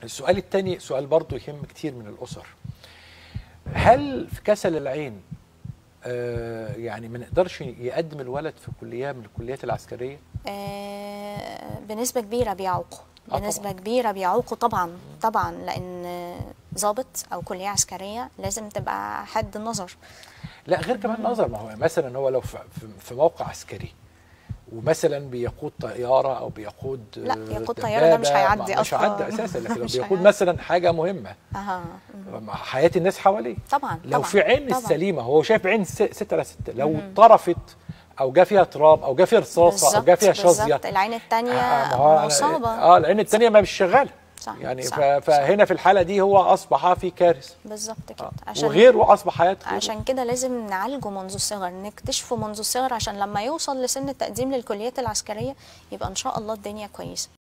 السؤال الثاني سؤال برضو يهم كتير من الاسر هل في كسل العين آه يعني ما نقدرش يقدم الولد في كليه من الكليات العسكريه آه، بنسبة كبيرة بيعوقوا آه بنسبة طبعاً. كبيرة بيعوقوا طبعا طبعا لأن ضابط أو كلية عسكرية لازم تبقى حد النظر لا غير كمان نظر ما هو مثلا هو لو في, في- في موقع عسكري ومثلا بيقود طياره او بيقود لا، آه، بيقود طيارة ده مش دبابة، هيعدي مش أصلاً. هيعدي اساسا لكن لو مش بيقود هيعدي. مثلا حاجه مهمه أها مع حياه الناس حواليه طبعا لو طبعا في عين طبعا. السليمه هو شايف بعين س- ستة على ستة لو طرفت او جا فيها تراب او جا فيها رصاصه او جا فيها بالظبط، شظيه بالظبط. العين التانية آه، ما هو أنا- مصابة اه العين الثانيه ما مش شغاله صح، يعني صح، ف- فهنا في الحاله دي هو اصبح في كارثه بالظبط كده آه. عشان وغيره اصبح حياته غيره. عشان كده لازم نعالجه منذ الصغر نكتشفه منذ الصغر عشان لما يوصل لسن التقديم للكليات العسكرية يبقى إن شاء الله الدنيا كويسة